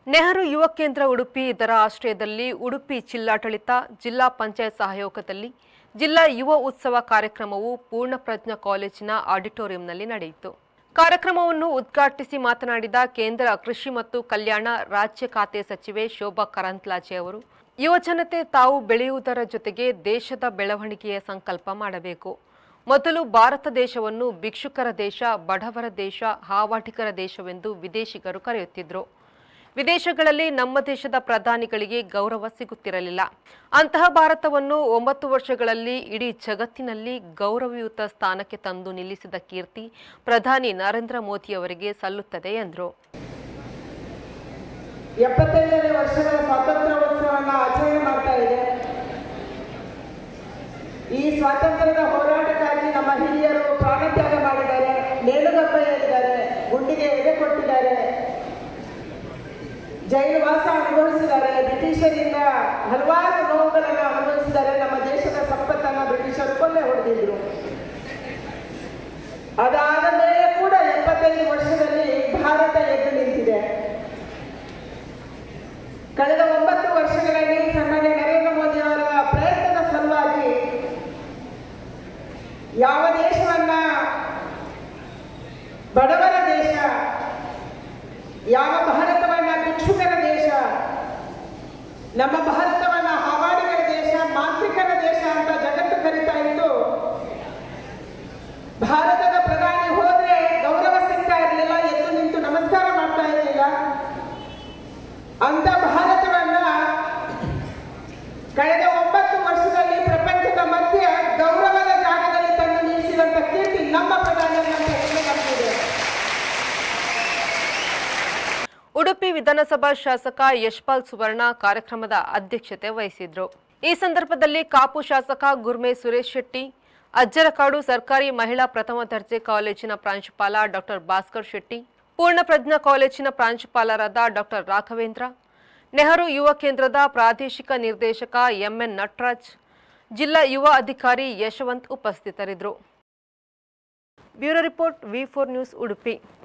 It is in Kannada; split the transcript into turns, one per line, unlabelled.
ನೆಹರು ಯುವ ಕೇಂದ್ರ ಉಡುಪಿ ಇದರ ಆಶ್ರಯದಲ್ಲಿ ಉಡುಪಿ ಜಿಲ್ಲಾಡಳಿತ ಜಿಲ್ಲಾ ಪಂಚಾಯತ್ ಸಹಯೋಗದಲ್ಲಿ ಜಿಲ್ಲಾ ಯುವ ಉತ್ಸವ ಕಾರ್ಯಕ್ರಮವು ಪೂರ್ಣಪ್ರಜ್ಞ ಕಾಲೇಜಿನ ಆಡಿಟೋರಿಯಂನಲ್ಲಿ ನಡೆಯಿತು ಕಾರ್ಯಕ್ರಮವನ್ನು ಉದ್ಘಾಟಿಸಿ ಮಾತನಾಡಿದ ಕೇಂದ್ರ ಕೃಷಿ ಮತ್ತು ಕಲ್ಯಾಣ ರಾಜ್ಯ ಖಾತೆ ಸಚಿವೆ ಶೋಭಾ ಕರಂದ್ಲಾಜೆ ಅವರು ಯುವಜನತೆ ತಾವು ಬೆಳೆಯುವುದರ ಜೊತೆಗೆ ದೇಶದ ಬೆಳವಣಿಗೆಯ ಸಂಕಲ್ಪ ಮಾಡಬೇಕು ಮೊದಲು ಭಾರತ ದೇಶವನ್ನು ಭಿಕ್ಷುಕರ ದೇಶ ಬಡವರ ದೇಶ ಹಾವಾಟಿಕರ ದೇಶವೆಂದು ವಿದೇಶಿಗರು ಕರೆಯುತ್ತಿದ್ದರು ವಿದೇಶಗಳಲ್ಲಿ ನಮ್ಮ ದೇಶದ ಪ್ರಧಾನಿಗಳಿಗೆ ಗೌರವ ಸಿಗುತ್ತಿರಲಿಲ್ಲ ಅಂತಹ ಭಾರತವನ್ನು ಒಂಬತ್ತು ವರ್ಷಗಳಲ್ಲಿ ಇಡೀ ಜಗತ್ತಿನಲ್ಲಿ ಗೌರವಯುತ ಸ್ಥಾನಕ್ಕೆ ತಂದು ನಿಲ್ಲಿಸಿದ ಕೀರ್ತಿ ಪ್ರಧಾನಿ ನರೇಂದ್ರ ಮೋದಿಯವರಿಗೆ ಸಲ್ಲುತ್ತದೆ ಎಂದರು
ಎಪ್ಪತ್ತೈದನೇ ವರ್ಷದ ಸ್ವಾತಂತ್ರ್ಯೋತ್ಸವವನ್ನು ಆಚರಣೆ ಮಾಡ್ತಾ ಇದೆ ಈ ಸ್ವಾತಂತ್ರ್ಯದ ಹೋರಾಟಕ್ಕಾಗಿ ನಮ್ಮ ಹಿರಿಯರು ಪ್ರಾಣತ್ಯಾಗ ಮಾಡಿದ್ದಾರೆ ನೇಣುಗಪ್ಪ ಏರಿದ್ದಾರೆ ಗುಂಡಿಗೆ ಎದೆ ಕೊಟ್ಟಿದ್ದಾರೆ ಜೈಲು ವಾಸ ಅನುಭವಿಸಿದ್ದಾರೆ ಬ್ರಿಟಿಷರಿಂದ ಹಲವಾರು ನೋವುಗಳನ್ನು ಅನುಭವಿಸಿದ್ದಾರೆ ನಮ್ಮ ದೇಶದ ಸಂಪತ್ತನ್ನು ಬ್ರಿಟಿಷರು ಕೊಲ್ಲೆ ಹೊಡೆದಿದ್ರು ಅದಾದ ಮೇಲೆ ಕೂಡ ಎಪ್ಪತ್ತೈದು ವರ್ಷದಲ್ಲಿ ಭಾರತ ಎದ್ದು ನಿಂತಿದೆ ಕಳೆದ ಒಂಬತ್ತು ವರ್ಷಗಳಲ್ಲಿ ಸನ್ಮಾನ್ಯ ನರೇಂದ್ರ ಮೋದಿ ಅವರ ಪ್ರಯತ್ನದ ಸಲುವಾಗಿ ಯಾವ ದೇಶವನ್ನ ಬಡವರ ದೇಶ ಯಾವ ಭಾರತವನ್ನ ಭಿಕ್ಷುಕರ ದೇಶ ನಮ್ಮ ಭಾರತವನ್ನ ಹವಾಡಿಗರ ದೇಶ ಮಾಂತ್ರಿಕರ ದೇಶ ಅಂತ ಜಗತ್ತು ಕರೀತಾ ಇತ್ತು ಭಾರತದ ಪ್ರಧಾನಿ ಹೋದ್ರೆ ಗೌರವ ಸಿಗ್ತಾ ಇರಲಿಲ್ಲ ಎದ್ದು ನಿಂತು ನಮಸ್ಕಾರ ಮಾಡ್ತಾ ಇರಲಿಲ್ಲ ಅಂತ ಭಾರತವನ್ನ ಕಳೆದ ಒಂಬತ್ತು ವರ್ಷದಲ್ಲಿ ಪ್ರಪಂಚದ ಮಧ್ಯೆ ಗೌರವದ ಜಾಗದಲ್ಲಿ ತಂದು ನಿಲ್ಲಿಸಿದಂತ ಕೀರ್ತಿ ನಮ್ಮ ಪ್ರಧಾನಿಯನ್ನ ಅಂತ ಹೇಳಲಾಗ್ತಿದೆ
ಉಡುಪಿ ವಿಧಾನಸಭಾ ಶಾಸಕ ಯಶ್ಪಾಲ್ ಸುವರ್ಣ ಕಾರ್ಯಕ್ರಮದ ಅಧ್ಯಕ್ಷತೆ ವಹಿಸಿದ್ರು ಈ ಸಂದರ್ಭದಲ್ಲಿ ಕಾಪು ಶಾಸಕ ಗುರ್ಮೆ ಸುರೇಶ್ ಶೆಟ್ಟಿ ಅಜ್ಜರಕಾಡು ಸರ್ಕಾರಿ ಮಹಿಳಾ ಪ್ರಥಮ ದರ್ಜೆ ಕಾಲೇಜಿನ ಪ್ರಾಂಶುಪಾಲ ಡಾಕ್ಟರ್ ಭಾಸ್ಕರ್ ಶೆಟ್ಟಿ ಪೂರ್ಣಪ್ರಜ್ಞಾ ಕಾಲೇಜಿನ ಪ್ರಾಂಶುಪಾಲರಾದ ಡಾಕ್ಟರ್ ರಾಘವೇಂದ್ರ ನೆಹರು ಯುವ ಕೇಂದ್ರದ ಪ್ರಾದೇಶಿಕ ನಿರ್ದೇಶಕ ಎಂಎನ್ ನಟರಾಜ್ ಜಿಲ್ಲಾ ಯುವ ಅಧಿಕಾರಿ ಯಶವಂತ್ ಉಪಸ್ಥಿತರಿದ್ದರು bureau report V four news Udupi